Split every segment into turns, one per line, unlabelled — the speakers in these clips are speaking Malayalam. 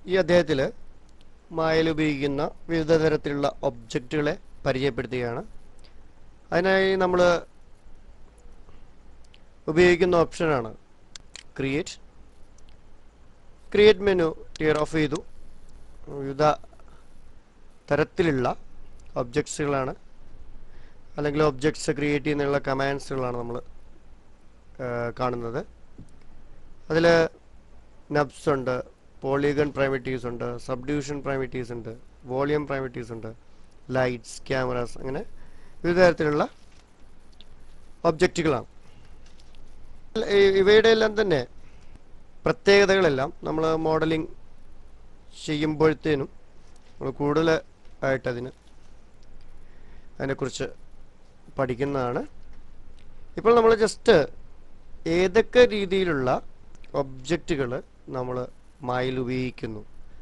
ഈ അധ്യായത്തിൽ മായയിൽ ഉപയോഗിക്കുന്ന വിവിധ തരത്തിലുള്ള ഒബ്ജക്റ്റുകളെ പരിചയപ്പെടുത്തുകയാണ് അതിനായി നമ്മൾ ഉപയോഗിക്കുന്ന ഓപ്ഷനാണ് create create menu tear off ചെയ്തു വിവിധ തരത്തിലുള്ള ഒബ്ജക്ട്സുകളാണ് അല്ലെങ്കിൽ ഒബ്ജക്ട്സ് ക്രിയേറ്റ് ചെയ്യുന്നതിനുള്ള കമാൻഡ്സുകളാണ് നമ്മൾ കാണുന്നത് അതിൽ നബ്സ് ഉണ്ട് പോളിഗൺ പ്രൈമിറ്റീവ്സ് ഉണ്ട് സബ്ഡിവിഷൻ പ്രൈമിറ്റീവ്സ് ഉണ്ട് വോളിയം പ്രൈമിറ്റീവ്സ് ഉണ്ട് ലൈറ്റ്സ് ക്യാമറാസ് അങ്ങനെ വിവിധ തരത്തിലുള്ള ഒബ്ജക്റ്റുകളാണ് ഈ- ഇവയുടെ എല്ലാം തന്നെ പ്രത്യേകതകളെല്ലാം നമ്മൾ മോഡലിംഗ് ചെയ്യുമ്പോഴത്തേനും നമ്മൾ കൂടുതൽ ആയിട്ട് അതിന് അതിനെക്കുറിച്ച് പഠിക്കുന്നതാണ് ഇപ്പോൾ നമ്മൾ ജസ്റ്റ് ഏതൊക്കെ രീതിയിലുള്ള ഒബ്ജക്റ്റുകൾ നമ്മൾ മായിൽ ഉപയോഗിക്കുന്നു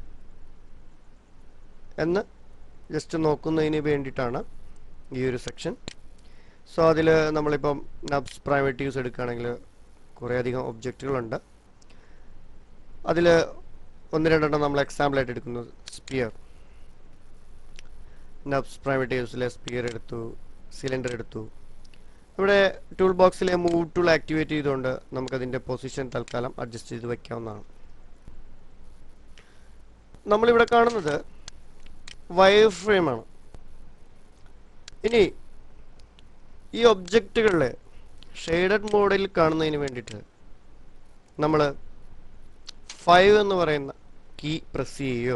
എന്ന് ജസ്റ്റ് നോക്കുന്നതിന് വേണ്ടിയിട്ടാണ് ഈ ഒരു സെക്ഷൻ സോ അതിൽ നമ്മളിപ്പം നബ്സ് പ്രൈമറ്റീവ്സ് എടുക്കുകയാണെങ്കിൽ കുറേയധികം ഒബ്ജക്റ്റുകളുണ്ട് അതിൽ ഒന്ന് രണ്ടെണ്ണം നമ്മൾ എക്സാമ്പിളായിട്ട് എടുക്കുന്നത് സ്പിയർ നബ്സ് പ്രൈമറ്റീവ്സിലെ സ്പിയർ എടുത്തു സിലിണ്ടർ എടുത്തു ഇവിടെ ടൂൾ ബോക്സിലെ മൂവ് ടൂൾ ആക്ടിവേറ്റ് ചെയ്തുകൊണ്ട് നമുക്കതിൻ്റെ പൊസിഷൻ തൽക്കാലം അഡ്ജസ്റ്റ് ചെയ്ത് വെക്കാവുന്നതാണ് നമ്മളിവിടെ കാണുന്നത് വയർ ഫ്രെയിമാണ് ഇനി ഈ ഒബ്ജക്റ്റുകളിലെ ഷെയ്ഡഡ് മോഡിൽ കാണുന്നതിന് വേണ്ടിയിട്ട് നമ്മൾ ഫൈവ് എന്ന് പറയുന്ന കീ പ്രസ് ചെയ്യുകയോ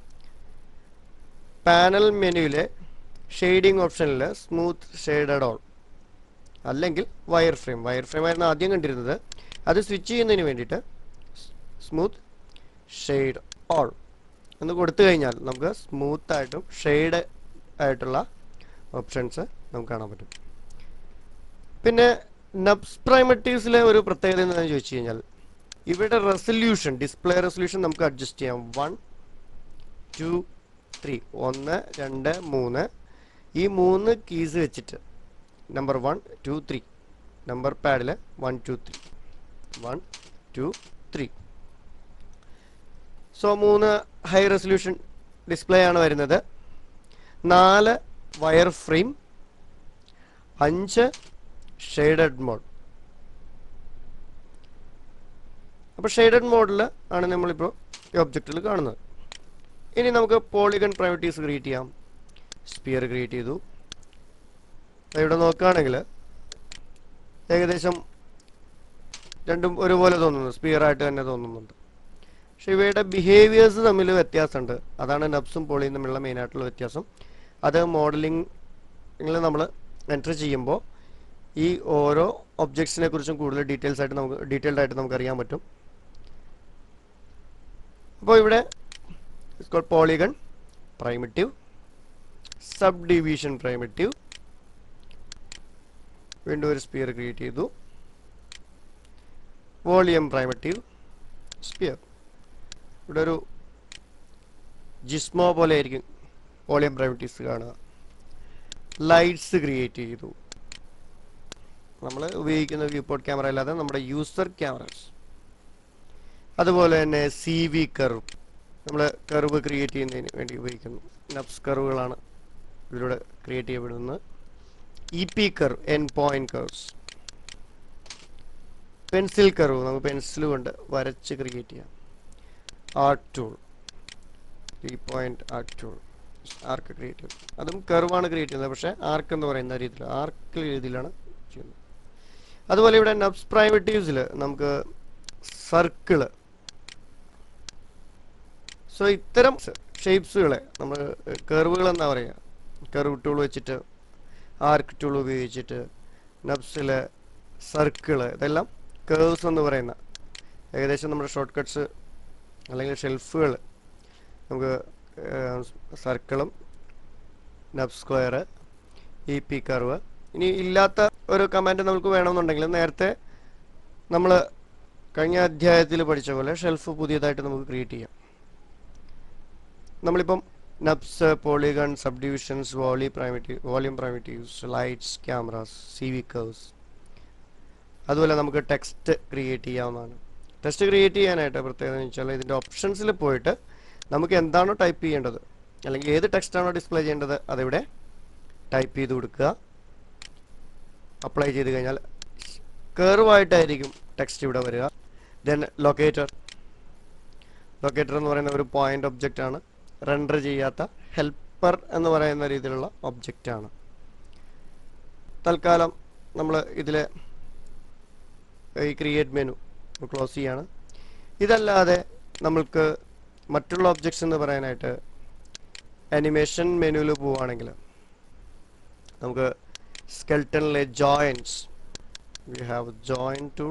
പാനൽ മെനുവിലെ ഷെയ്ഡിംഗ് ഓപ്ഷനിൽ സ്മൂത്ത് ഷെയ്ഡഡ് ഓൾ അല്ലെങ്കിൽ വയർ ഫ്രെയിം വയർ ഫ്രെയിം ആയിരുന്നു ആദ്യം കണ്ടിരുന്നത് അത് സ്വിച്ച് ചെയ്യുന്നതിന് വേണ്ടിയിട്ട് സ്മൂത്ത് ഷെയ്ഡ് ഓൾ എന്ന് കൊടുത്തു കഴിഞ്ഞാൽ നമുക്ക് സ്മൂത്ത് ആയിട്ടും ഷെയ്ഡ് ആയിട്ടുള്ള ഓപ്ഷൻസ് നമുക്ക് കാണാൻ പറ്റും പിന്നെ നബ്സ് പ്രൈമറ്റീവ്സിലെ ഒരു പ്രത്യേകത എന്താണെന്ന് ചോദിച്ചു കഴിഞ്ഞാൽ ഇവിടെ റെസൊല്യൂഷൻ ഡിസ്പ്ലേ റെസൊല്യൂഷൻ നമുക്ക് അഡ്ജസ്റ്റ് ചെയ്യാം വൺ ടു ത്രീ ഒന്ന് രണ്ട് മൂന്ന് ഈ മൂന്ന് കീസ് വെച്ചിട്ട് number one two three number പാഡിൽ one two three one two three so മൂന്ന് ഹൈ റെസൊല്യൂഷൻ ഡിസ്പ്ലേ ആണ് വരുന്നത് നാല് വയർ ഫ്രെയിം അഞ്ച് ഷെയ്ഡഡ് മോഡ് അപ്പോൾ ഷെയ്ഡഡ് മോഡിൽ ആണ് നമ്മളിപ്പോൾ ഈ ഒബ്ജക്റ്റിൽ കാണുന്നത് ഇനി നമുക്ക് പോളിഗൺ പ്രൈമറ്റീവ്സ് ക്രിയേറ്റ് ചെയ്യാം സ്പിയർ ക്രിയേറ്റ് ചെയ്തു ദാ ഇവിടെ നോക്കുകയാണെങ്കിൽ ഏകദേശം രണ്ടും ഒരുപോലെ തോന്നുന്നു സ്പിയർ ആയിട്ട് തന്നെ തോന്നുന്നുണ്ട് പക്ഷെ ഇവയുടെ ബിഹേവിയേഴ്സ് തമ്മിൽ വ്യത്യാസമുണ്ട് അതാണ് നബ്സും പോളിയും തമ്മിലുള്ള മെയിനായിട്ടുള്ള വ്യത്യാസം അത് മോഡലിംഗിൽ നമ്മൾ എൻറ്റർ ചെയ്യുമ്പോൾ ഈ ഓരോ ഒബ്ജക്ട്സിനെ കുറിച്ചും കൂടുതൽ ഡീറ്റെയിൽസ് ആയിട്ട് നമുക്ക് ഡീറ്റെയിൽഡ് ആയിട്ട് നമുക്ക് അറിയാൻ പറ്റും അപ്പോൾ ഇവിടെ polygon primitive subdivision primitive വീണ്ടും ഒരു സ്പിയർ ക്രിയേറ്റ് ചെയ്തു വോളിയം പ്രൈമറ്റീവ് സ്പിയർ ഇവിടെ ഒരു ജിസ്മോ പോലെ ആയിരിക്കും വോളിയം പ്രൈമറ്റീവ്സ് കാണുക ലൈറ്റ്സ് ക്രിയേറ്റ് ചെയ്തു നമ്മൾ ഉപയോഗിക്കുന്ന വ്യൂ പോർട്ട് ക്യാമറ അല്ലാതെ നമ്മുടെ യൂസർ ക്യാമറസ് അതുപോലെ തന്നെ സി വി കർവ് നമ്മൾ കർവ് ക്രിയേറ്റ് ചെയ്യുന്നതിന് വേണ്ടി ഉപയോഗിക്കുന്നു നബ്സ് കർവുകളാണ് ഇതിലൂടെ ക്രിയേറ്റ് ചെയ്യപ്പെടുന്നത് E P curve N point curves pencil curve നമുക്ക് പെൻസിൽ കൊണ്ട് വരച്ച് ക്രിയേറ്റ് ചെയ്യാം art tool three point art tool arc create ചെയ്യും അതും കർവാണ് ക്രിയേറ്റ് ചെയ്യുന്നത് പക്ഷേ ആർക്ക് എന്ന് പറയുന്ന രീതിയിൽ ആർക്ക് രീതിയിലാണ് ചെയ്യുന്നത് അതുപോലെ ഇവിടെ നബ്സ് പ്രൈമറ്റീവ്സിൽ നമുക്ക് സർക്കിള് സോ ഇത്തരം ഷേപ്സുകളെ നമ്മൾ കർവുകൾ എന്നാ പറയുക കർവ് ടൂൾ വെച്ചിട്ട് ആർക്ക് ടൂൾ ഉപയോഗിച്ചിട്ട് നബ്സിലെ സർക്കിള് ഇതെല്ലാം കേർവ്സ് എന്ന് പറയുന്ന ഏകദേശം നമ്മുടെ ഷോർട്ട് കട്ട്സ് അല്ലെങ്കിൽ ഷെൽഫുകൾ നമുക്ക് സർക്കിളും nurb square E P curve ഇനി ഇല്ലാത്ത ഒരു കമാൻഡ് നമുക്ക് വേണമെന്നുണ്ടെങ്കിൽ നേരത്തെ നമ്മൾ കഴിഞ്ഞ അധ്യായത്തിൽ പഠിച്ച പോലെ ഷെൽഫ് പുതിയതായിട്ട് നമുക്ക് ക്രിയേറ്റ് ചെയ്യാം നമ്മളിപ്പം നബ്സ് പോളിഗൺ സബ് ഡിവിഷൻസ് വോളി primitive volume primitives lights cameras C V curves അതുപോലെ നമുക്ക് ടെക്സ്റ്റ് ക്രിയേറ്റ് ചെയ്യാവുന്നതാണ് ടെക്സ്റ്റ് ക്രിയേറ്റ് ചെയ്യാനായിട്ട് പ്രത്യേകത എന്ന് വെച്ചാൽ ഇതിൻ്റെ ഓപ്ഷൻസിൽ പോയിട്ട് നമുക്ക് എന്താണോ ടൈപ്പ് ചെയ്യേണ്ടത് അല്ലെങ്കിൽ ഏത് ടെക്സ്റ്റാണോ ഡിസ്പ്ലേ ചെയ്യേണ്ടത് അതിവിടെ ടൈപ്പ് ചെയ്ത് കൊടുക്കുക അപ്ലൈ ചെയ്ത് കഴിഞ്ഞാൽ കർവായിട്ടായിരിക്കും ടെക്സ്റ്റ് ഇവിടെ വരിക ദെൻ ലൊക്കേറ്റർ ലൊക്കേറ്റർ എന്ന് പറയുന്ന ഒരു പോയിന്റ് ഒബ്ജക്റ്റ് ആണ് റെൻഡർ ചെയ്യാത്ത ഹെൽപ്പർ എന്ന് പറയുന്ന രീതിയിലുള്ള ഒബ്ജക്റ്റ് ആണ് തൽക്കാലം നമ്മൾ ഇതിലെ ഈ ക്രിയേറ്റ് മെനു ക്ലോസ് ചെയ്യാണ് ഇതല്ലാതെ നമ്മൾക്ക് മറ്റുള്ള ഒബ്ജക്ട്സ് എന്ന് പറയാനായിട്ട് അനിമേഷൻ മെനുവിൽ പോവുകയാണെങ്കിൽ നമുക്ക് സ്കെൽട്ടണിലെ joints we have joint tool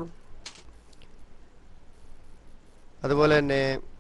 അതുപോലെ തന്നെ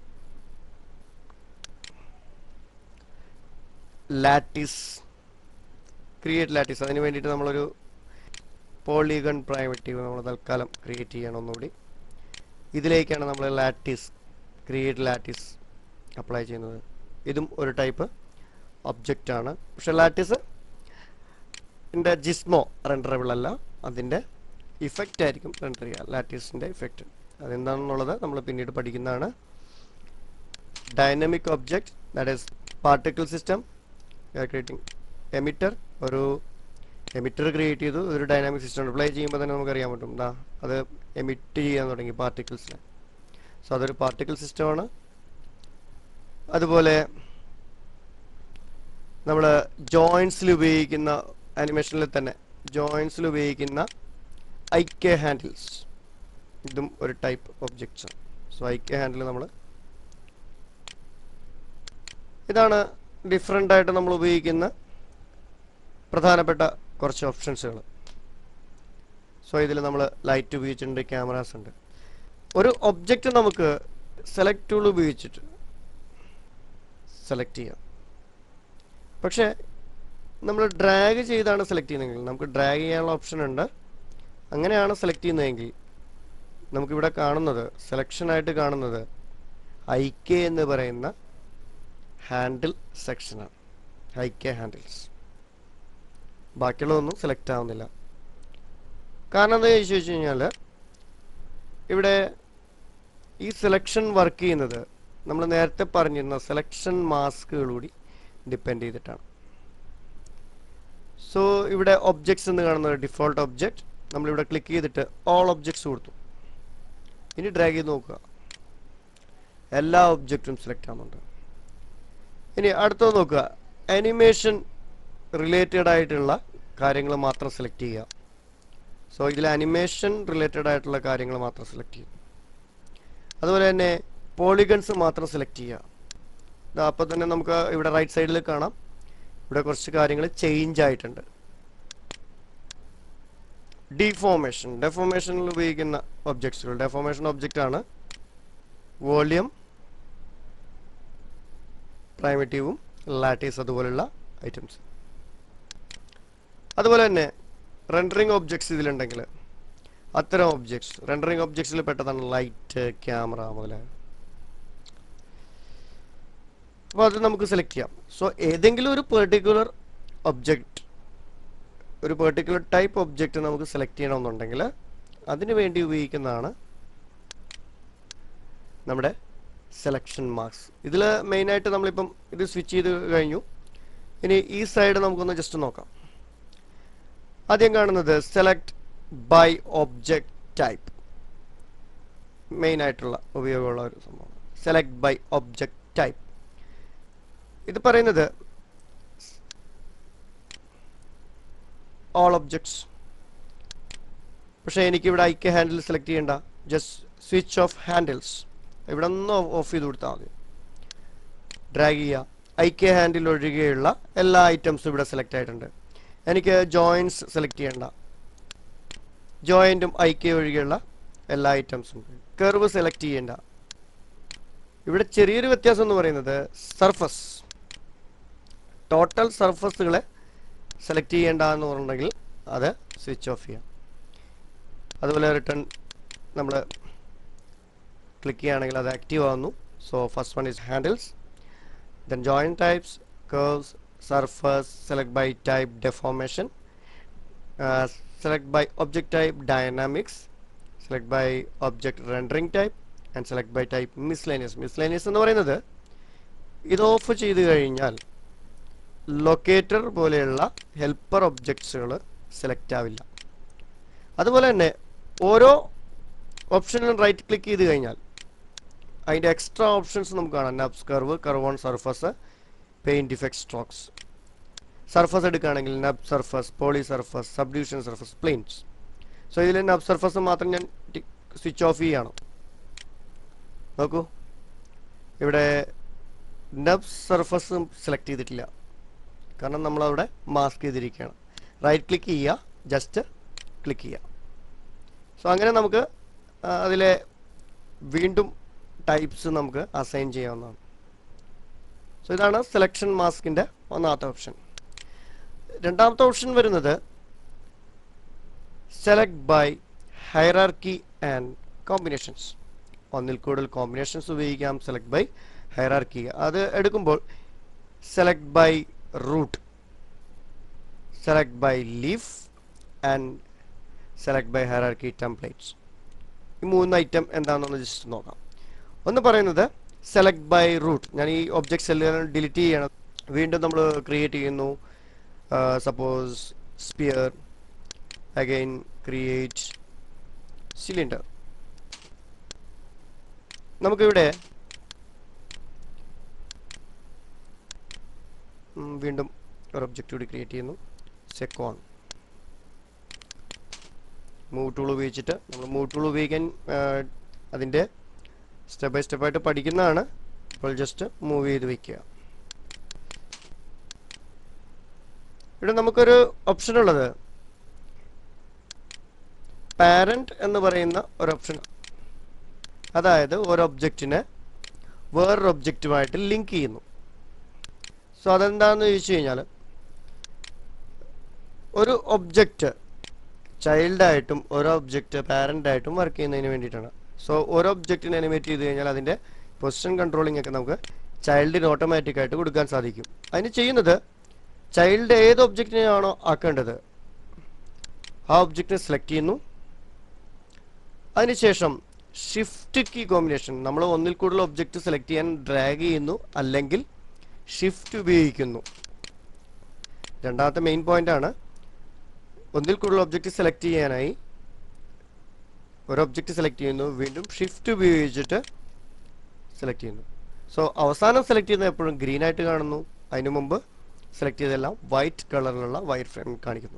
ലാറ്റിസ് ക്രിയേറ്റ് ലാറ്റിസ് അതിന് വേണ്ടിയിട്ട് നമ്മളൊരു പോളിഗൺ പ്രൈമറ്റീവ് നമ്മൾ തൽക്കാലം ക്രിയേറ്റ് ചെയ്യണം ഒന്നുകൂടി ഇതിലേക്കാണ് നമ്മൾ ലാറ്റിസ് ക്രിയേറ്റ് ലാറ്റിസ് അപ്ലൈ ചെയ്യുന്നത് ഇതും ഒരു ടൈപ്പ് ഒബ്ജക്റ്റ് ആണ് പക്ഷെ ലാറ്റിസ് ൻ്റെ ജിസ്മോ റെൻഡറബിൾ അല്ല അതിൻ്റെ ഇഫക്റ്റ് ആയിരിക്കും റെൻഡർ ചെയ്യുക ലാറ്റീസിൻ്റെ ഇഫക്റ്റ് അതെന്താണെന്നുള്ളത് നമ്മൾ പിന്നീട് പഠിക്കുന്നതാണ് dynamic object that is particle system creating emitter ഒരു എമിറ്റർ ക്രിയേറ്റ് ചെയ്തു ഒരു ഡൈനാമിക് സിസ്റ്റം പ്ലേ ചെയ്യുമ്പോൾ തന്നെ നമുക്കറിയാൻ പറ്റും എന്താ അത് എമിറ്റ് ചെയ്യാൻ തുടങ്ങി പാർട്ടിക്കിൾസിനെ സോ അതൊരു പാർട്ടിക്കിൾ സിസ്റ്റമാണ് അതുപോലെ നമ്മൾ ജോയിൻസിൽ ഉപയോഗിക്കുന്ന ആനിമേഷനിൽ തന്നെ ജോയിൻസിൽ ഉപയോഗിക്കുന്ന ഐ കെ ഹാൻഡിൽസ് ഇതും ഒരു ടൈപ്പ് ഒബ്ജക്ട്സ് ആണ് സോ ഐ കെ ഹാൻഡിൽ നമ്മൾ ഇതാണ് ഡിഫറെൻ്റ് ആയിട്ട് നമ്മൾ ഉപയോഗിക്കുന്ന പ്രധാനപ്പെട്ട കുറച്ച് ഓപ്ഷൻസുകൾ സോ ഇതിൽ നമ്മൾ ലൈറ്റ് ഉപയോഗിച്ചിട്ടുണ്ട് ക്യാമറാസ് ഉണ്ട് ഒരു ഒബ്ജക്റ്റ് നമുക്ക് സെലക്ട് ടൂൾ ഉപയോഗിച്ചിട്ട് സെലക്ട് ചെയ്യാം പക്ഷേ നമ്മൾ ഡ്രാഗ് ചെയ്താണ് സെലക്ട് ചെയ്യുന്നതെങ്കിൽ നമുക്ക് ഡ്രാഗ് ചെയ്യാനുള്ള ഓപ്ഷൻ ഉണ്ട് അങ്ങനെയാണ് സെലക്ട് ചെയ്യുന്നതെങ്കിൽ നമുക്കിവിടെ കാണുന്നത് സെലക്ഷൻ ആയിട്ട് കാണുന്നത് ഐ കെ എന്ന് പറയുന്ന ഹാൻഡിൽ സെക്ഷനാണ് ഐ കെ ഹാൻഡിൽസ് ബാക്കിയുള്ളതൊന്നും സെലക്ട് ആവുന്നില്ല കാരണം എന്താ ചോദിച്ചു വെച്ച് കഴിഞ്ഞാൽ ഇവിടെ ഈ സെലക്ഷൻ വർക്ക് ചെയ്യുന്നത് നമ്മൾ നേരത്തെ പറഞ്ഞിരുന്ന സെലക്ഷൻ മാസ്കുകളൂടി ഡിപ്പെൻഡ് ചെയ്തിട്ടാണ് സോ ഇവിടെ ഒബ്ജക്ട്സ് എന്ന് കാണുന്ന ഡിഫോൾട്ട് ഒബ്ജക്റ്റ് നമ്മളിവിടെ ക്ലിക്ക് ചെയ്തിട്ട് ഓൾ ഒബ്ജക്ട്സ് കൊടുത്തു ഇനി ഡ്രാഗ് ചെയ്ത് നോക്കുക എല്ലാ ഒബ്ജക്റ്റും സെലക്ട് ആവുന്നുണ്ട് ഇനി അടുത്തത് നോക്കുക അനിമേഷൻ റിലേറ്റഡ് ആയിട്ടുള്ള കാര്യങ്ങൾ മാത്രം സെലക്ട് ചെയ്യുക സോ ഇതിൽ അനിമേഷൻ റിലേറ്റഡ് ആയിട്ടുള്ള കാര്യങ്ങൾ മാത്രം സെലക്ട് ചെയ്യും അതുപോലെ തന്നെ പോളിഗൺസ് മാത്രം സെലക്ട് ചെയ്യുക അപ്പോൾ തന്നെ നമുക്ക് ഇവിടെ റൈറ്റ് സൈഡിൽ കാണാം ഇവിടെ കുറച്ച് കാര്യങ്ങൾ ചേഞ്ച് ആയിട്ടുണ്ട് ഡിഫോർമേഷൻ ഡെഫോർമേഷനിൽ ഉപയോഗിക്കുന്ന ഒബ്ജക്ട്സുകൾ ഡെഫോർമേഷൻ ഒബ്ജക്റ്റ് ആണ് വോളിയം പ്രൈമറ്റീവും ലാറ്റീസ് അതുപോലുള്ള ഐറ്റംസ് അതുപോലെ തന്നെ റെൻഡറിങ് ഒബ്ജക്ട്സ് ഇതിലുണ്ടെങ്കിൽ അത്തരം ഒബ്ജക്ട്സ് റെൻഡറിങ് ഒബ്ജക്ട്സിൽ പെട്ടതാണ് ലൈറ്റ് ക്യാമറ മുതലായ അപ്പോൾ അത് നമുക്ക് സെലക്ട് ചെയ്യാം സോ ഏതെങ്കിലും ഒരു പെർട്ടിക്കുലർ ഒബ്ജക്റ്റ് ഒരു പെർട്ടിക്കുലർ ടൈപ്പ് ഒബ്ജക്റ്റ് നമുക്ക് സെലക്ട് ചെയ്യണമെന്നുണ്ടെങ്കിൽ അതിനു വേണ്ടി ഉപയോഗിക്കുന്നതാണ് നമ്മുടെ സെലക്ഷൻ മാർക്സ് ഇതിൽ മെയിനായിട്ട് നമ്മളിപ്പം ഇത് സ്വിച്ച് ചെയ്ത് കഴിഞ്ഞു ഇനി ഈ സൈഡ് നമുക്കൊന്ന് ജസ്റ്റ് നോക്കാം ആദ്യം കാണുന്നത് select by object type main ആയിട്ടുള്ള ഉപയോഗമുള്ള ഒരു സംഭവം സെലക്ട് ബൈ ഒബ്ജക്റ്റ് ടൈപ്പ് ഇത് പറയുന്നത് ഓൾ ഒബ്ജക്ട്സ് പക്ഷേ എനിക്കിവിടെ ഐക്യ ഹാൻഡിൽ സെലക്ട് ചെയ്യേണ്ട ജസ്റ്റ് സ്വിച്ച് ഓഫ് ഹാൻഡിൽസ് ഇവിടെ ഒന്ന് ഓഫ് ചെയ്ത് കൊടുത്താൽ മതി ഡ്രാഗ് ചെയ്യുക ഐക്യ ഹാൻഡിൽ ഒഴികെയുള്ള എല്ലാ ഐറ്റംസും ഇവിടെ സെലക്ട് ആയിട്ടുണ്ട് എനിക്ക് ജോയിൻസ് സെലക്ട് ചെയ്യേണ്ട ജോയിൻറ്റും ഐക്യ ഒഴികെയുള്ള എല്ലാ ഐറ്റംസും കർവ് സെലക്ട് ചെയ്യേണ്ട ഇവിടെ ചെറിയൊരു വ്യത്യാസം എന്ന് പറയുന്നത് സർഫസ് ടോട്ടൽ സർഫസുകളെ സെലക്ട് ചെയ്യേണ്ട എന്ന് പറഞ്ഞിട്ടുണ്ടെങ്കിൽ അത് സ്വിച്ച് ഓഫ് ചെയ്യാം അതുപോലെ റിട്ടേൺ നമ്മൾ ക്ലിക്ക് ചെയ്യുകയാണെങ്കിൽ അത് ആക്റ്റീവ് ആവുന്നു so first one is handles then join types curves surface select by type deformation uh, select by object type dynamics select by object rendering type and select by type miscellaneous miscellaneous എന്ന് പറയുന്നത് ഇത് ഓഫ് ചെയ്ത് കഴിഞ്ഞാൽ ലൊക്കേറ്റർ പോലെയുള്ള ഹെൽപ്പർ ഒബ്ജക്ട്സുകൾ സെലക്ട് ആവില്ല അതുപോലെ തന്നെ ഓരോ ഓപ്ഷനിലും റൈറ്റ് ക്ലിക്ക് ചെയ്ത് കഴിഞ്ഞാൽ അതിൻ്റെ എക്സ്ട്രാ ഓപ്ഷൻസ് നമുക്ക് കാണാം NURBS curve curve on surface paint effect strokes surface എടുക്കുകയാണെങ്കിൽ NURBS surface poly surface subdivision surface planes so ഇതിൽ നബ് സർഫസ് മാത്രം ഞാൻ സ്വിച്ച് ഓഫ് ചെയ്യണം നോക്കൂ ഇവിടെ നബ് സർഫസ് സെലക്ട് ചെയ്തിട്ടില്ല കാരണം നമ്മളവിടെ മാസ്ക് ചെയ്തിരിക്കുകയാണ് റൈറ്റ് ക്ലിക്ക് ചെയ്യുക ജസ്റ്റ് ക്ലിക്ക് ചെയ്യുക സോ അങ്ങനെ നമുക്ക് ആ, അതിലെ വീണ്ടും ടൈപ്സ് നമുക്ക് അസൈൻ ചെയ്യാവുന്നതാണ് സോ ഇതാണ് സെലക്ഷൻ മാസ്കിൻ്റെ ഒന്നാമത്തെ ഓപ്ഷൻ രണ്ടാമത്തെ ഓപ്ഷൻ വരുന്നത് select by hierarchy and combinations ഒന്നിൽ കൂടുതൽ കോമ്പിനേഷൻസ് ഉപയോഗിക്കാം സെലക്ട് ബൈ ഹൈറാർക്കി അത് എടുക്കുമ്പോൾ select by root select by leaf and select by hierarchy templates ഈ മൂന്ന് ഐറ്റം എന്താണെന്നൊന്ന് ജസ്റ്റ് നോക്കാം ഒന്ന് പറയുന്നത് സെലക്ട് ബൈ റൂട്ട് ഞാൻ ഈ ഒബ്ജക്ട്സ് എല്ലാം ഡിലീറ്റ് ചെയ്യണം വീണ്ടും നമ്മൾ ക്രിയേറ്റ് ചെയ്യുന്നു suppose sphere again create cylinder നമുക്കിവിടെ ഉം, വീണ്ടും ഒരു ഒബ്ജക്റ്റ് കൂടി ക്രിയേറ്റ് ചെയ്യുന്നു സെക്കോൺ മൂവ് ടൂൾ ഉപയോഗിച്ചിട്ട് നമ്മൾ മൂവ് ടൂൾ ഉപയോഗിക്കാൻ ആ, അതിൻ്റെ സ്റ്റെപ്പ് ബൈ സ്റ്റെപ്പായിട്ട് പഠിക്കുന്നതാണ് ഇപ്പോൾ ജസ്റ്റ് മൂവ് ചെയ്ത് വയ്ക്കുക ഇവിടെ നമുക്കൊരു ഓപ്ഷൻ ഉള്ളത് പാരന്റ് എന്ന് പറയുന്ന ഒരു ഓപ്ഷൻ അതായത് ഒരു ഒബ്ജക്റ്റിനെ വേറൊരു ഒബ്ജക്റ്റുമായിട്ട് ലിങ്ക് ചെയ്യുന്നു സോ അതെന്താണെന്ന് ചോദിച്ചു കഴിഞ്ഞാൽ ഒരു ഒബ്ജക്റ്റ് ചൈൽഡായിട്ടും ഒരു ഒബ്ജക്റ്റ് പാരൻ്റായിട്ടും വർക്ക് ചെയ്യുന്നതിന് വേണ്ടിയിട്ടാണ് സോ ഒരു ഒബ്ജക്റ്റിനെ അനിമേറ്റ് ചെയ്ത് കഴിഞ്ഞാൽ അതിൻ്റെ പൊസിഷൻ കൺട്രോളിംഗ് ഒക്കെ നമുക്ക് ചൈൽഡിന് ഓട്ടോമാറ്റിക് ആയിട്ട് കൊടുക്കാൻ സാധിക്കും അതിന് ചെയ്യുന്നത് ചൈൽഡ് ഏത് ഒബ്ജക്റ്റിനെയാണോ ആക്കേണ്ടത് ആ ഒബ്ജക്റ്റിനെ സെലക്ട് ചെയ്യുന്നു അതിനുശേഷം ഷിഫ്റ്റ് കീ കോമ്പിനേഷൻ നമ്മൾ ഒന്നിൽ കൂടുതൽ ഒബ്ജക്റ്റ് സെലക്ട് ചെയ്യാൻ ഡ്രാഗ് ചെയ്യുന്നു അല്ലെങ്കിൽ ഷിഫ്റ്റ് ഉപയോഗിക്കുന്നു രണ്ടാമത്തെ മെയിൻ പോയിന്റ് ആണ് ഒന്നിൽ കൂടുതൽ ഒബ്ജക്റ്റ് സെലക്ട് ചെയ്യാനായി ഒരു ഒബ്ജക്റ്റ് സെലക്ട് ചെയ്യുന്നു വീണ്ടും ഷിഫ്റ്റ് ഉപയോഗിച്ചിട്ട് സെലക്ട് ചെയ്യുന്നു സോ അവസാനം സെലക്ട് ചെയ്യുന്നത് എപ്പോഴും ഗ്രീൻ ആയിട്ട് കാണുന്നു അതിനു മുമ്പ് സെലക്ട് ചെയ്തെല്ലാം വൈറ്റ് കളറിലുള്ള വയർ ഫ്രെയിം കാണിക്കുന്നു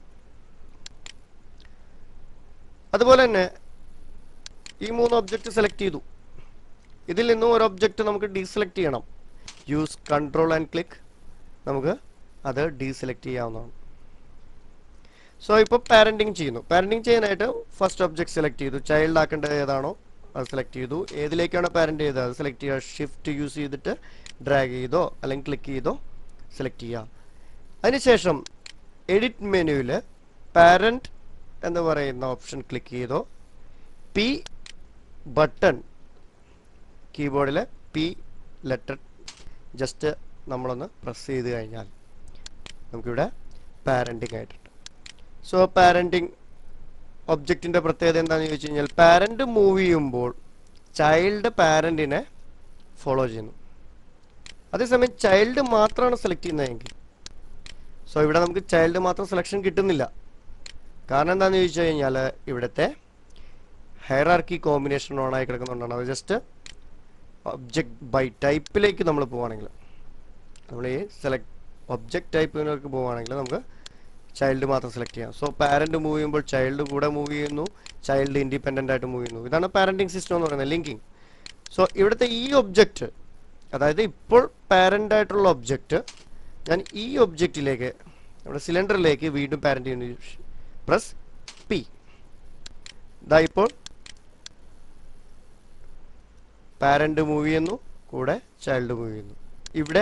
അതുപോലെ തന്നെ ഈ മൂന്ന് ഒബ്ജക്റ്റ് സെലക്ട് ചെയ്തു ഇതിൽ നിന്നും ഒരു ഒബ്ജക്റ്റ് നമുക്ക് ഡീസെലക്ട് ചെയ്യണം യൂസ് കൺട്രോൾ ആൻഡ് ക്ലിക്ക് നമുക്ക് അത് ഡീസെലക്ട് ചെയ്യാവുന്നതാണ് സോ ഇപ്പോൾ പാരന്റിങ് ചെയ്യുന്നു പാരന്റിങ് ചെയ്യാനായിട്ട് ഫസ്റ്റ് ഒബ്ജക്ട് സെലക്ട് ചെയ്തു ചൈൽഡ് ആക്കേണ്ടത് ഏതാണോ അത് സെലക്ട് ചെയ്തു ഏതിലേക്കാണ് പാരന്റ് ചെയ്തത് അത് സെലക്ട് ചെയ്യുക ഷിഫ്റ്റ് യൂസ് ചെയ്തിട്ട് ഡ്രാഗ് ചെയ്തോ അല്ലെങ്കിൽ ക്ലിക്ക് ചെയ്തോ സെലക്ട് ചെയ്യുക അതിനുശേഷം എഡിറ്റ് മെനുവിൽ പാരന്റ് എന്ന് പറയുന്ന ഓപ്ഷൻ ക്ലിക്ക് ചെയ്തോ പി ബട്ടൺ കീബോർഡിലെ പി ലെറ്റർ ജസ്റ്റ് നമ്മളൊന്ന് പ്രസ് ചെയ്ത് കഴിഞ്ഞാൽ നമുക്കിവിടെ പാരൻറ്റിങ് ആയിട്ടുണ്ട് സോ പാരൻറ്റിങ് ഒബ്ജക്റ്റിൻ്റെ പ്രത്യേകത എന്താണെന്ന് ചോദിച്ചു കഴിഞ്ഞാൽ പാരൻ്റ് മൂവ് ചെയ്യുമ്പോൾ ചൈൽഡ് പാരൻറ്റിനെ ഫോളോ ചെയ്യുന്നു അതേസമയം ചൈൽഡ് മാത്രമാണ് സെലക്ട് ചെയ്യുന്നതെങ്കിൽ സോ ഇവിടെ നമുക്ക് ചൈൽഡ് മാത്രം സെലക്ഷൻ കിട്ടുന്നില്ല കാരണം എന്താണെന്ന് ചോദിച്ചു കഴിഞ്ഞാൽ ഇവിടുത്തെ ഹൈറാർക്കി കോമ്പിനേഷൻ ഓൺ ആയി കിടക്കുന്നുണ്ടാണ് അത് ജസ്റ്റ് ഒബ്ജക്റ്റ് ബൈ ടൈപ്പിലേക്ക് നമ്മൾ പോവുകയാണെങ്കിൽ നമ്മൾ ഈ സെലക്ട് ഒബ്ജക്റ്റ് ടൈപ്പിലേക്ക് പോവുകയാണെങ്കിൽ നമുക്ക് ചൈൽഡ് മാത്രം സെലക്ട് ചെയ്യാം സോ പാരന്റ് മൂവ് ചെയ്യുമ്പോൾ ചൈൽഡ് കൂടെ മൂവ് ചെയ്യുന്നു ചൈൽഡ് ഇൻഡിപെൻഡൻ്റ് ആയിട്ട് മൂവ് ചെയ്യുന്നു ഇതാണ് പാരന്റിങ് സിസ്റ്റം എന്ന് പറയുന്നത് ലിങ്കിങ് സോ ഇവിടുത്തെ ഈ ഒബ്ജക്റ്റ് അതായത് ഇപ്പോൾ പാരന്റ് ആയിട്ടുള്ള ഒബ്ജക്റ്റ് ഞാൻ ഈ ഒബ്ജക്റ്റിലേക്ക് നമ്മുടെ സിലിണ്ടറിലേക്ക് വീണ്ടും പാരന്റ് ചെയ്യുന്നു പ്രസ് പി ഇതാ ഇപ്പോൾ പാരന്റ് മൂവ് ചെയ്യുന്നു കൂടെ ചൈൽഡ് മൂവ് ചെയ്യുന്നു ഇവിടെ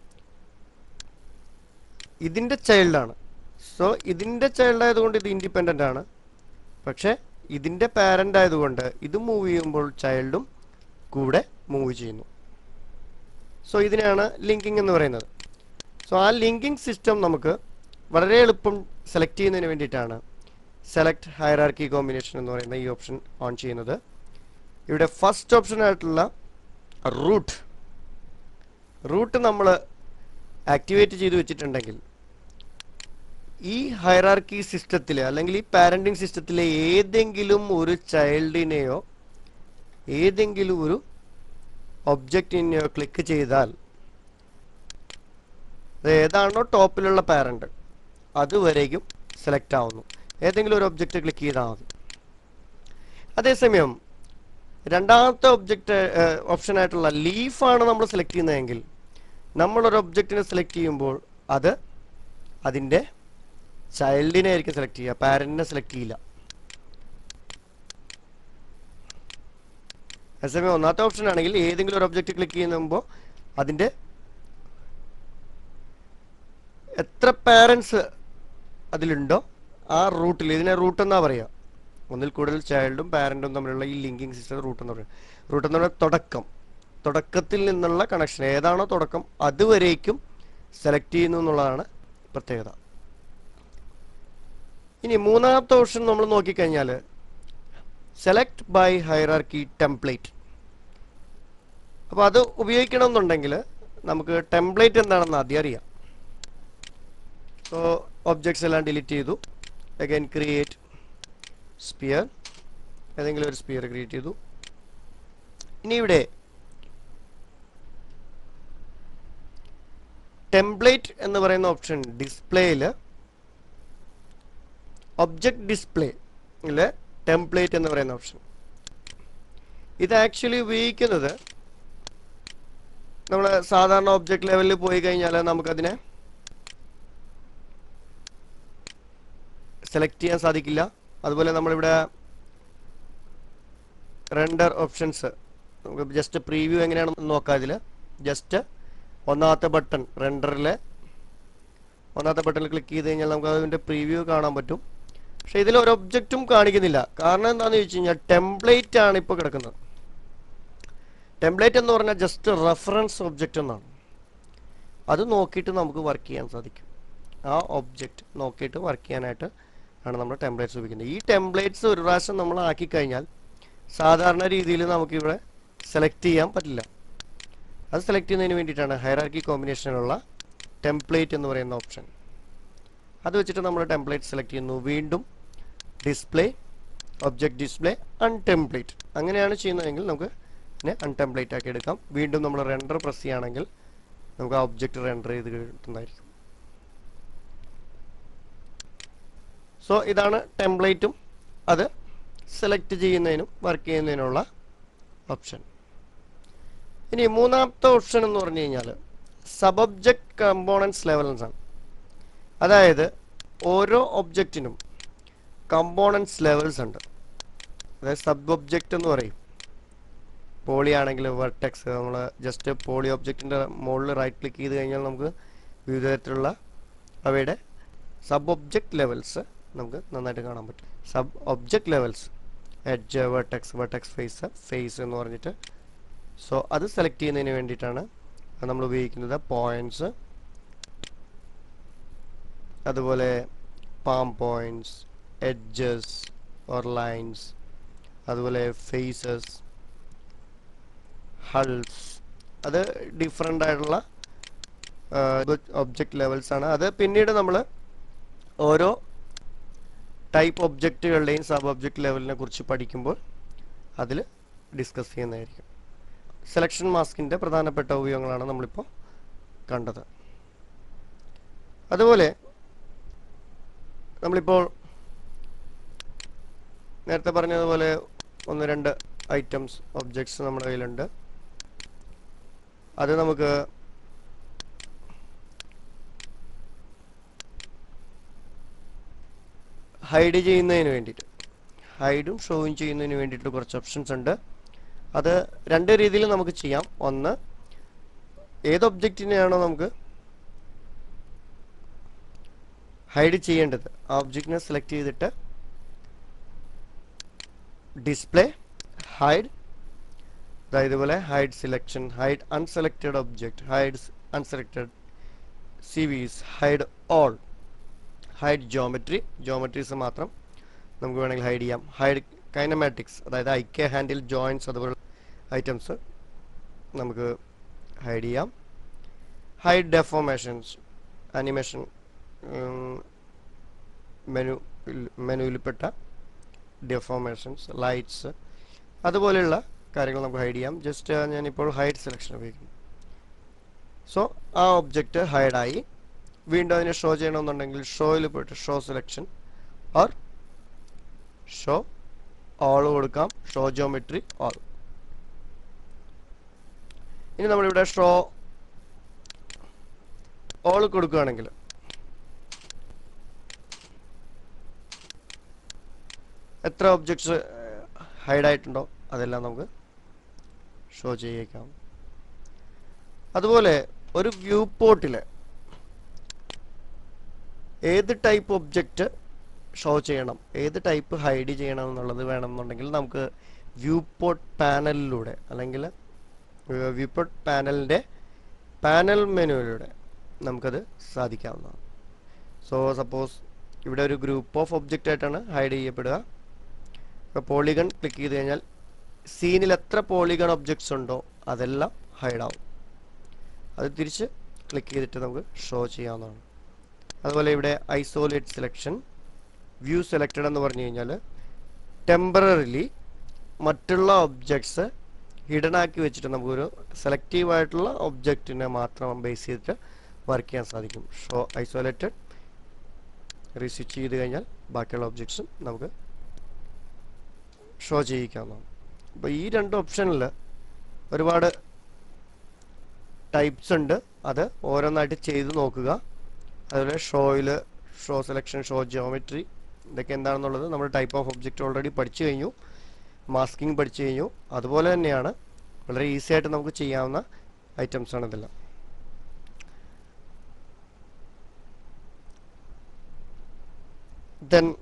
ഇതിൻ്റെ ചൈൽഡാണ് സോ ഇതിൻ്റെ ചൈൽഡ് ആയതുകൊണ്ട് ഇത് ഇൻഡിപെൻഡൻ്റ് ആണ് പക്ഷേ ഇതിൻ്റെ പാരൻ്റ് ആയതുകൊണ്ട് ഇത് മൂവ് ചെയ്യുമ്പോൾ ചൈൽഡും കൂടെ മൂവ് ചെയ്യുന്നു സോ ഇതിനെയാണ് ലിങ്കിങ് എന്ന് പറയുന്നത് സോ ആ ലിങ്കിങ് സിസ്റ്റം നമുക്ക് വളരെ എളുപ്പം സെലക്ട് ചെയ്യുന്നതിന് വേണ്ടിയിട്ടാണ് സെലക്ട് ഹൈറാർക്കി കോമ്പിനേഷൻ എന്ന് പറയുന്ന ഈ ഓപ്ഷൻ ഓൺ ചെയ്യുന്നത് ഇവിടെ ഫസ്റ്റ് ഓപ്ഷൻ ആയിട്ടുള്ള റൂട്ട് റൂട്ട് നമ്മൾ ആക്ടിവേറ്റ് ചെയ്ത് വെച്ചിട്ടുണ്ടെങ്കിൽ ഈ ഹൈറാർക്കി സിസ്റ്റത്തിൽ അല്ലെങ്കിൽ ഈ പാരന്റിങ് സിസ്റ്റത്തിലെ ഏതെങ്കിലും ഒരു ചൈൽഡിനെയോ ഏതെങ്കിലും ഒരു ഒബ്ജക്റ്റിനെയോ ക്ലിക്ക് ചെയ്താൽ അത് ഏതാണോ ടോപ്പിലുള്ള പാരന്റ് അതുവരേക്കും സെലക്ട് ആവുന്നു ഏതെങ്കിലും ഒരു ഒബ്ജക്റ്റ് ക്ലിക്ക് ചെയ്താൽ മതി അതേസമയം രണ്ടാമത്തെ ഒബ്ജക്റ്റ് ഓപ്ഷൻ ആയിട്ടുള്ള ലീഫാണ് നമ്മൾ സെലക്ട് ചെയ്യുന്നതെങ്കിൽ നമ്മളൊരു ഒബ്ജക്റ്റിനെ സെലക്ട് ചെയ്യുമ്പോൾ അത് അതിൻ്റെ ചൈൽഡിനെ ആയിരിക്കും സെലക്ട് ചെയ്യുക പാരന്റിനെ സെലക്ട് ചെയ്യില്ല അതേസമയം ഒന്നാമത്തെ ഓപ്ഷൻ ആണെങ്കിൽ ഏതെങ്കിലും ഒരു ഒബ്ജക്റ്റ് ക്ലിക്ക് ചെയ്യുമ്പോൾ അതിൻ്റെ എത്ര പാരൻസ് അതിലുണ്ടോ ആ റൂട്ടിൽ ഇതിനെ റൂട്ട് എന്നാ പറയുക ഒന്നിൽ കൂടുതൽ ചൈൽഡും പാരന്റും തമ്മിലുള്ള ഈ ലിങ്കിങ് സിസ്റ്റം റൂട്ട് എന്ന് പറയുന്നത് റൂട്ട് എന്ന് പറയുന്നത് തുടക്കം തുടക്കത്തിൽ നിന്നുള്ള കണക്ഷൻ ഏതാണോ തുടക്കം അതുവരേക്കും സെലക്ട് ചെയ്യുന്നു എന്നുള്ളതാണ് പ്രത്യേകത ഇനി മൂന്നാമത്തെ ഓപ്ഷൻ നമ്മൾ നോക്കിക്കഴിഞ്ഞാൽ സെലക്ട് ബൈ ഹൈറാർക്കി ടെംപ്ലേറ്റ് അപ്പോൾ അത് ഉപയോഗിക്കണമെന്നുണ്ടെങ്കിൽ നമുക്ക് ടെംപ്ലേറ്റ് എന്താണെന്ന് ആദ്യം അറിയാം സോ ഒബ്ജക്ട്സ് എല്ലാം ഡിലീറ്റ് ചെയ്തു അഗൈൻ ക്രിയേറ്റ് സ്പിയർ ഏതെങ്കിലും ഒരു സ്പിയർ ക്രിയേറ്റ് ചെയ്തു ഇനി ഇവിടെ ടെംപ്ലേറ്റ് എന്ന് പറയുന്ന ഓപ്ഷൻ ഡിസ്പ്ലേയിൽ ഒബ്ജക്ട് ഡിസ്പ്ലേയിൽ ടെംപ്ലേറ്റ് എന്ന് പറയുന്ന ഓപ്ഷൻ ഇത് ആക്ച്വലി ഉപയോഗിക്കുന്നത് നമ്മൾ സാധാരണ ഒബ്ജക്ട് ലെവലിൽ പോയി കഴിഞ്ഞാൽ നമുക്കതിനെ സെലക്ട് ചെയ്യാൻ സാധിക്കില്ല അതുപോലെ നമ്മളിവിടെ റെൻഡർ ഓപ്ഷൻസ് നമുക്ക് ജസ്റ്റ് പ്രീവ്യൂ എങ്ങനെയാണെന്ന് നോക്കാം ഇതിൽ ജസ്റ്റ് ഒന്നാമത്തെ ബട്ടൺ റെൻഡറിലെ ഒന്നാമത്തെ ബട്ടണിൽ ക്ലിക്ക് ചെയ്ത് കഴിഞ്ഞാൽ നമുക്ക് അതിൻ്റെ പ്രീവ്യൂ കാണാൻ പറ്റും പക്ഷെ ഇതിൽ ഒരു ഒബ്ജക്റ്റും കാണിക്കുന്നില്ല കാരണം എന്താണെന്ന് ചോദിച്ചു കഴിഞ്ഞാൽ ടെംപ്ലേറ്റ് ആണ് ഇപ്പോൾ കിടക്കുന്നത് ടെംപ്ലേറ്റ് എന്ന് പറഞ്ഞാൽ ജസ്റ്റ് റെഫറൻസ് ഒബ്ജക്റ്റ് എന്നാണ് അത് നോക്കിയിട്ട് നമുക്ക് വർക്ക് ചെയ്യാൻ സാധിക്കും ആ ഒബ്ജക്റ്റ് നോക്കിയിട്ട് വർക്ക് ചെയ്യാനായിട്ട് ആണ് നമ്മൾ ടെംപ്ലേറ്റ്സ് ഉപയോഗിക്കുന്നത് ഈ ടെംപ്ലേറ്റ്സ് ഒരു പ്രാവശ്യം നമ്മൾ ആക്കി കഴിഞ്ഞാൽ സാധാരണ രീതിയിൽ നമുക്കിവിടെ സെലക്ട് ചെയ്യാൻ പറ്റില്ല അത് സെലക്ട് ചെയ്യുന്നതിന് വേണ്ടിയിട്ടാണ് ഹൈറാർക്കി കോമ്പിനേഷനിലുള്ള ടെംപ്ലേറ്റ് എന്ന് പറയുന്ന ഓപ്ഷൻ അത് വെച്ചിട്ട് നമ്മൾ ടെംപ്ലേറ്റ് സെലക്ട് ചെയ്യുന്നു വീണ്ടും ഡിസ്പ്ലേ ഒബ്ജക്റ്റ് ഡിസ്പ്ലേ അൺടെംപ്ലേറ്റ് അങ്ങനെയാണ് ചെയ്യുന്നതെങ്കിൽ നമുക്ക് ഇതിനെ അൺടെംപ്ലേറ്റ് ആക്കി എടുക്കാം വീണ്ടും നമ്മൾ റെൻഡർ പ്രസ് ചെയ്യുകയാണെങ്കിൽ നമുക്ക് ആ ഒബ്ജക്റ്റ് റെൻഡർ ചെയ്ത് കിട്ടുന്നതായിരിക്കും സോ ഇതാണ് ടെംപ്ലേറ്റും അത് സെലക്ട് ചെയ്യുന്നതിനും വർക്ക് ചെയ്യുന്നതിനുള്ള ഓപ്ഷൻ ഇനി മൂന്നാമത്തെ ഓപ്ഷൻ എന്ന് പറഞ്ഞു കഴിഞ്ഞാൽ സബ് ഒബ്ജക്റ്റ് കമ്പോണൻസ് ലെവൽസ് ആണ് അതായത് ഓരോ ഒബ്ജക്റ്റിനും കമ്പോണൻസ് ലെവൽസ് ഉണ്ട് അതായത് സബ് ഒബ്ജക്റ്റ് എന്ന് പറയും പോളി ആണെങ്കിൽ വെർട്ടെക്സ് നമ്മൾ ജസ്റ്റ് പോളി ഒബ്ജക്റ്റിൻ്റെ മുകളിൽ റൈറ്റ് ക്ലിക്ക് ചെയ്ത് കഴിഞ്ഞാൽ നമുക്ക് വിവിധ തരത്തിലുള്ള അവയുടെ സബ് ഒബ്ജക്റ്റ് ലെവൽസ് നമുക്ക് നന്നായിട്ട് കാണാൻ പറ്റും sub object levels edge vertex vertex face face എന്ന് പറഞ്ഞിട്ട് സോ അത് സെലക്ട് ചെയ്യുന്നതിന് വേണ്ടിയിട്ടാണ് നമ്മൾ ഉപയോഗിക്കുന്നത് പോയിന്റ്സ് അതുപോലെ പാം പോയിന്റ്സ് എഡ്ജസ് ഓർ ലൈൻസ് അതുപോലെ ഫേസസ് ഹൾസ് അത് ഡിഫറെൻ്റ് ആയിട്ടുള്ള ഒബ്ജക്റ്റ് ലെവൽസ് ആണ് അത് പിന്നീട് നമ്മൾ ഓരോ ടൈപ്പ് ഒബ്ജക്റ്റുകളുടെയും സബ് ഒബ്ജക്റ്റ് ലെവലിനെ കുറിച്ച് പഠിക്കുമ്പോൾ അതിൽ ഡിസ്കസ് ചെയ്യുന്നതായിരിക്കും സെലക്ഷൻ മാസ്കിൻ്റെ പ്രധാനപ്പെട്ട ഉപയോഗങ്ങളാണ് നമ്മളിപ്പോൾ കണ്ടത് അതുപോലെ നമ്മളിപ്പോൾ നേരത്തെ പറഞ്ഞതുപോലെ ഒന്ന് രണ്ട് ഐറ്റംസ് ഒബ്ജക്ട്സ് നമ്മുടെ കയ്യിലുണ്ട് അത് നമുക്ക് ഹൈഡ് ചെയ്യുന്നതിന് വേണ്ടിയിട്ട് ഹൈഡും ഷോയും ചെയ്യുന്നതിന് വേണ്ടിയിട്ട് കുറച്ച് ഓപ്ഷൻസ് ഉണ്ട് അത് രണ്ട് രീതിയിൽ നമുക്ക് ചെയ്യാം ഒന്ന് ഏത് ഒബ്ജക്റ്റിനെയാണോ നമുക്ക് ഹൈഡ് ചെയ്യേണ്ടത് ആ ഒബ്ജക്റ്റിനെ സെലക്ട് ചെയ്തിട്ട് ഡിസ്പ്ലേ ഹൈഡ് അതായത് പോലെ hide selection hide unselected object hide unselected CVs hide all hide geometry geometries മാത്രം നമുക്ക് വേണമെങ്കിൽ ഹൈഡ് ചെയ്യാം ഹൈഡ് കൈനമാറ്റിക്സ് അതായത് ഐക്യ ഹാൻഡിൽ ജോയിൻസ് അതുപോലെ ഐറ്റംസ് നമുക്ക് ഹൈഡ് ചെയ്യാം ഹൈഡ് ഡെഫോമേഷൻസ് അനിമേഷൻ മെനു മെനുവിൽപ്പെട്ട ഡെഫോമേഷൻസ് ലൈറ്റ്സ് അതുപോലെയുള്ള കാര്യങ്ങൾ നമുക്ക് ഹൈഡ് ചെയ്യാം ജസ്റ്റ് ഞാനിപ്പോൾ ഹൈഡ് സെലക്ഷൻ ഉപയോഗിക്കുന്നു സോ ആ ഒബ്ജക്റ്റ് ഹൈഡായി വീണ്ടും അതിനെ ഷോ ചെയ്യണമെന്നുണ്ടെങ്കിൽ ഷോയിൽ പോയിട്ട് show selection or show all കൊടുക്കാം ഷോ ജോമെട്രി ഓൾ ഇനി നമ്മളിവിടെ ഷോ ഓൾ കൊടുക്കുകയാണെങ്കിൽ എത്ര ഒബ്ജക്ട്സ് ഹൈഡ് ആയിട്ടുണ്ടോ അതെല്ലാം നമുക്ക് ഷോ ചെയ്യേക്കാം അതുപോലെ ഒരു വ്യൂ പോർട്ടിൽ ഏത് ടൈപ്പ് ഒബ്ജക്റ്റ് ഷോ ചെയ്യണം ഏത് ടൈപ്പ് ഹൈഡ് ചെയ്യണം എന്നുള്ളത് വേണമെന്നുണ്ടെങ്കിൽ നമുക്ക് വ്യൂ പോർട്ട് പാനലിലൂടെ അല്ലെങ്കിൽ വ്യൂ പോർട്ട് പാനലിൻ്റെ പാനൽ മെനുവിലൂടെ നമുക്കത് സാധിക്കാവുന്നതാണ് സോ സപ്പോസ് ഇവിടെ ഒരു ഗ്രൂപ്പ് ഓഫ് ഒബ്ജക്റ്റ് ആയിട്ടാണ് ഹൈഡ് ചെയ്യപ്പെടുക ഇപ്പോൾ പോളിഗൺ ക്ലിക്ക് ചെയ്ത് കഴിഞ്ഞാൽ സീനിൽ എത്ര പോളിഗൺ ഒബ്ജക്ട്സ് ഉണ്ടോ അതെല്ലാം ഹൈഡ് ആവും അത് തിരിച്ച് ക്ലിക്ക് ചെയ്തിട്ട് നമുക്ക് ഷോ ചെയ്യാവുന്നതാണ് അതുപോലെ ഇവിടെ ഐസോലേറ്റ് സെലക്ഷൻ വ്യൂ സെലക്റ്റഡ് എന്ന് പറഞ്ഞു കഴിഞ്ഞാൽ ടെമ്പററിലി മറ്റുള്ള ഒബ്ജക്ട്സ് ഹിഡൻ ആക്കി വെച്ചിട്ട് നമുക്കൊരു സെലക്റ്റീവ് ആയിട്ടുള്ള ഒബ്ജക്റ്റിനെ മാത്രം ബേസ് ചെയ്തിട്ട് വർക്ക് ചെയ്യാൻ സാധിക്കും ഷോ ഐസോലേറ്റഡ് റീസ്വിച്ച് ചെയ്ത് കഴിഞ്ഞാൽ ബാക്കിയുള്ള ഒബ്ജക്ട്സും നമുക്ക് ഷോ ചെയ്യിക്കാവുന്നതാണ് അപ്പോൾ ഈ രണ്ട് ഓപ്ഷനിൽ ഒരുപാട് ടൈപ്സ് ഉണ്ട് അത് ഓരോന്നായിട്ട് ചെയ്ത് നോക്കുക അതുപോലെ ഷോയിൽ ഷോ സെലക്ഷൻ ഷോ ജിയോമെട്രി ഇതൊക്കെ എന്താണെന്നുള്ളത് നമ്മൾ ടൈപ്പ് ഓഫ് ഒബ്ജക്റ്റ് ഓൾറെഡി പഠിച്ചു കഴിഞ്ഞു മാസ്കിംഗ് പഠിച്ചു കഴിഞ്ഞു അതുപോലെ തന്നെയാണ് വളരെ ഈസി ആയിട്ട് നമുക്ക് ചെയ്യാവുന്ന ഐറ്റംസ് ആണ് ഇതെല്ലാം ദെൻ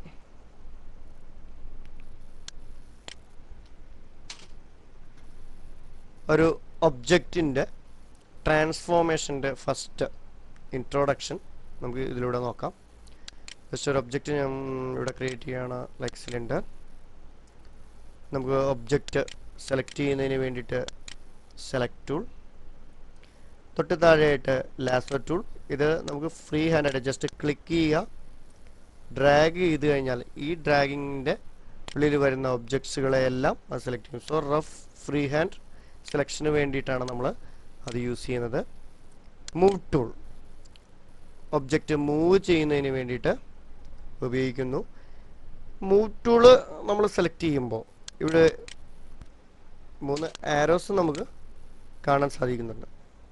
ഒരു ഒബ്ജക്റ്റിൻ്റെ ട്രാൻസ്ഫോർമേഷൻ്റെ ഫസ്റ്റ് ഇൻട്രോഡക്ഷൻ നമുക്ക് ഇതിലൂടെ നോക്കാം ജസ്റ്റ് ഒരു ഒബ്ജക്റ്റ് ഞാൻ ഇവിടെ ക്രിയേറ്റ് ചെയ്യുകയാണ് ലൈക്ക് സിലിണ്ടർ നമുക്ക് ഒബ്ജക്റ്റ് സെലക്ട് ചെയ്യുന്നതിന് വേണ്ടിയിട്ട് സെലക്ട് ടൂൾ തൊട്ട് താഴെയായിട്ട് ലാസർ ടൂൾ ഇത് നമുക്ക് ഫ്രീ ഹാൻഡായിട്ട് ജസ്റ്റ് ക്ലിക്ക് ചെയ്യുക ഡ്രാഗ് ചെയ്ത് കഴിഞ്ഞാൽ ഈ ഡ്രാഗിങ്ങിൻ്റെ ഉള്ളിൽ വരുന്ന ഒബ്ജക്ട്സുകളെല്ലാം അത് സെലക്ട് ചെയ്യും സോ റഫ് ഫ്രീ ഹാൻഡ് സെലക്ഷന് വേണ്ടിയിട്ടാണ് നമ്മൾ അത് യൂസ് ചെയ്യുന്നത് മൂവ് ടൂൾ ഒബ്ജക്റ്റ് മൂവ് ചെയ്യുന്നതിന് വേണ്ടിയിട്ട് ഉപയോഗിക്കുന്നു മൂവ് ടൂള് നമ്മൾ സെലക്ട് ചെയ്യുമ്പോൾ ഇവിടെ മൂന്ന് ആരോസ് നമുക്ക് കാണാൻ സാധിക്കുന്നുണ്ട്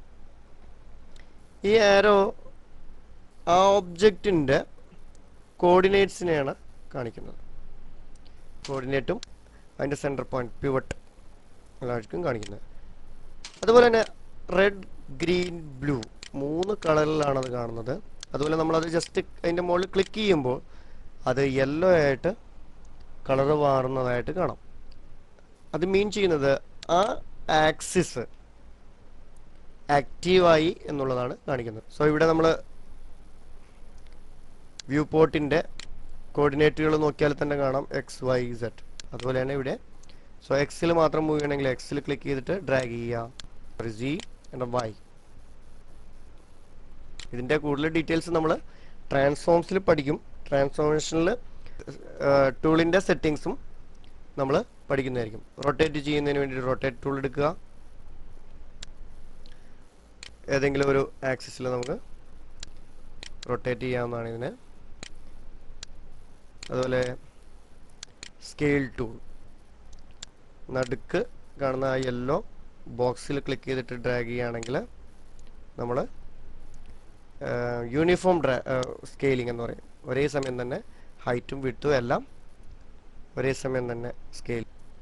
ഈ ആരോ ആ ഒബ്ജക്റ്റിൻ്റെ കോർഡിനേറ്റ്സിനെയാണ് കാണിക്കുന്നത് കോർഡിനേറ്റും അതിൻ്റെ സെൻറ്റർ പോയിന്റ് പിവട്ട് എല്ലാവർക്കും കാണിക്കുന്നത് അതുപോലെ തന്നെ റെഡ് ഗ്രീൻ ബ്ലൂ മൂന്ന് കളറിലാണ് അത് കാണുന്നത് അതുപോലെ നമ്മളത് ജസ്റ്റ് അതിൻ്റെ മുകളിൽ ക്ലിക്ക് ചെയ്യുമ്പോൾ അത് യെല്ലോ ആയിട്ട് കളറ് മാറുന്നതായിട്ട് കാണാം അത് മീൻ ചെയ്യുന്നത് ആ ആക്സിസ് ആക്റ്റീവായി എന്നുള്ളതാണ് കാണിക്കുന്നത് സോ ഇവിടെ നമ്മൾ വ്യൂ പോർട്ടിൻ്റെ കോർഡിനേറ്റുകൾ നോക്കിയാൽ തന്നെ കാണാം എക്സ് വൈ സെഡ് അതുപോലെ തന്നെ ഇവിടെ സോ എക്സിൽ മാത്രം മൂവ് ചെയ്യണമെങ്കിൽ എക്സിൽ ക്ലിക്ക് ചെയ്തിട്ട് ഡ്രാഗ് ചെയ്യുക ജി ആൻഡ് വൈ ഇതിൻ്റെ കൂടുതൽ ഡീറ്റെയിൽസ് നമ്മൾ ട്രാൻസ്ഫോംസിൽ പഠിക്കും ട്രാൻസ്ഫോർമേഷനിൽ ടൂളിൻ്റെ സെറ്റിങ്സും നമ്മൾ പഠിക്കുന്നതായിരിക്കും റൊട്ടേറ്റ് ചെയ്യുന്നതിന് വേണ്ടി റൊട്ടേറ്റ് ടൂൾ എടുക്കുക ഏതെങ്കിലും ഒരു ആക്സിസിൽ നമുക്ക് റൊട്ടേറ്റ് ചെയ്യാവുന്നതാണ് ഇതിനെ അതുപോലെ സ്കെയിൽ ടൂൾ നടുക്ക് കാണുന്ന ആ യെല്ലോ ബോക്സിൽ ക്ലിക്ക് ചെയ്തിട്ട് ഡ്രാഗ് ചെയ്യുകയാണെങ്കിൽ നമ്മൾ യൂണിഫോം ഡ്രാ സ്കെയിലിംഗ് എന്ന് പറയും ഒരേ സമയം തന്നെ ഹൈറ്റും വിട്ടും എല്ലാം ഒരേ സമയം തന്നെ സ്കെയിൽ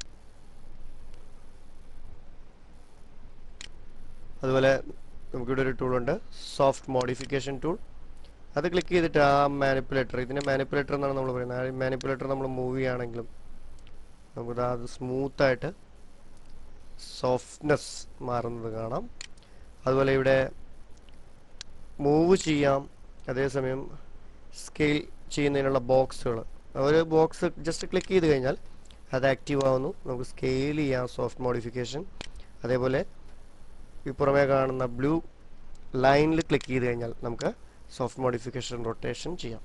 അതുപോലെ നമുക്കിവിടെ ഒരു ടൂളുണ്ട് സോഫ്റ്റ് മോഡിഫിക്കേഷൻ ടൂൾ അത് ക്ലിക്ക് ചെയ്തിട്ട് ആ മാനിപ്പുലേറ്റർ ഇതിനെ മാനിപ്പുലേറ്റർ എന്നാണ് നമ്മൾ പറയുന്നത് ആ മാനിപ്പുലേറ്റർ നമ്മൾ മൂവ് ചെയ്യുകയാണെങ്കിലും നമുക്കത് അത് സ്മൂത്തായിട്ട് സോഫ്റ്റ്നെസ് മാറുന്നത് കാണാം അതുപോലെ ഇവിടെ മൂവ് ചെയ്യാം അതേസമയം സ്കെയിൽ ചെയ്യുന്നതിനുള്ള ബോക്സുകൾ ഒരു ബോക്സ് ജസ്റ്റ് ക്ലിക്ക് ചെയ്ത് കഴിഞ്ഞാൽ അത് ആക്റ്റീവ് ആവുന്നു നമുക്ക് സ്കെയിൽ ചെയ്യാം സോഫ്റ്റ് മോഡിഫിക്കേഷൻ അതേപോലെ ഈ പുറമേ കാണുന്ന ബ്ലൂ ലൈനിൽ ക്ലിക്ക് ചെയ്ത് കഴിഞ്ഞാൽ നമുക്ക് സോഫ്റ്റ് മോഡിഫിക്കേഷൻ റൊട്ടേഷൻ ചെയ്യാം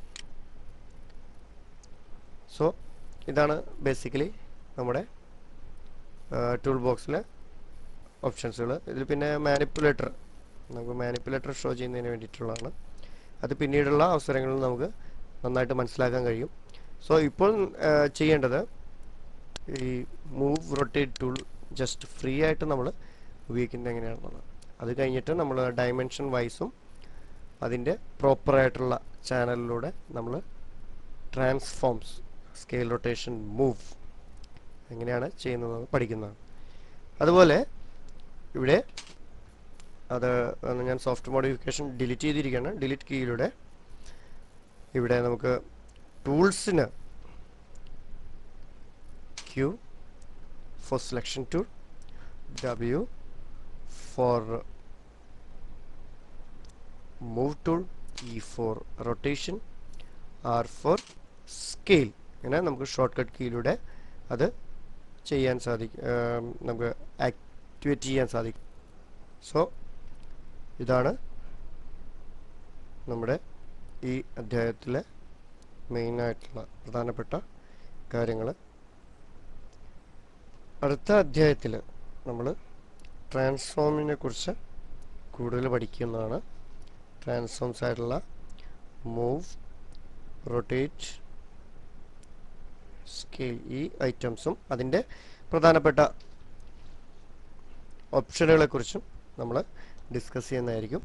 സോ ഇതാണ് ബേസിക്കലി നമ്മുടെ ടൂൾ ബോക്സിലെ ഓപ്ഷൻസുകൾ ഇതിൽ പിന്നെ മാനിപ്പുലേറ്റർ നമുക്ക് മാനിപ്പുലേറ്റർ ഷോ ചെയ്യുന്നതിന് വേണ്ടിയിട്ടുള്ളതാണ് അത് പിന്നീടുള്ള അവസരങ്ങളിൽ നമുക്ക് നന്നായിട്ട് മനസ്സിലാക്കാൻ കഴിയും സോ ഇപ്പോൾ ആ, ചെയ്യേണ്ടത് ഈ move rotate tool just free ആയിട്ട് നമ്മൾ ഉപയോഗിക്കുന്നത് എങ്ങനെയാണെന്നുള്ളത് അത് കഴിഞ്ഞിട്ട് നമ്മൾ ഡയമെൻഷൻ വൈസും അതിൻ്റെ പ്രോപ്പറായിട്ടുള്ള ചാനലിലൂടെ നമ്മൾ ട്രാൻസ്ഫോംസ് സ്കെയിൽ റൊട്ടേഷൻ മൂവ് എങ്ങനെയാണ് ചെയ്യുന്നത് പഠിക്കുന്നത് അതുപോലെ ഇവിടെ അത് ഒന്ന് ഞാൻ സോഫ്റ്റ് മോഡിഫിക്കേഷൻ ഡിലീറ്റ് ചെയ്തിരിക്കുകയാണ് ഡിലീറ്റ് കീയിലൂടെ ഇവിടെ നമുക്ക് ടൂൾസിന് Q for selection tool W for move tool E for rotation R for scale ഇങ്ങനെ നമുക്ക് ഷോർട്ട് കട്ട് കീയിലൂടെ അത് ചെയ്യാൻ സാധിക്കും നമുക്ക് ആക്ടിവേറ്റ് ചെയ്യാൻ സാധിക്കും സോ ഇതാണ് നമ്മുടെ ഈ അധ്യായത്തിലെ മെയിനായിട്ടുള്ള പ്രധാനപ്പെട്ട കാര്യങ്ങൾ അടുത്ത അധ്യായത്തിൽ നമ്മൾ ട്രാൻസ്ഫോമിനെ കുറിച്ച് കൂടുതൽ പഠിക്കുന്നതാണ് ട്രാൻസ്ഫോംസ് ആയിട്ടുള്ള മൂവ് റൊട്ടേറ്റ് സ്കെയിൽ ഈ ഐറ്റംസും അതിൻ്റെ പ്രധാനപ്പെട്ട ഓപ്ഷനുകളെക്കുറിച്ചും നമ്മൾ ഡിസ്കസ് ചെയ്യുന്നതായിരിക്കും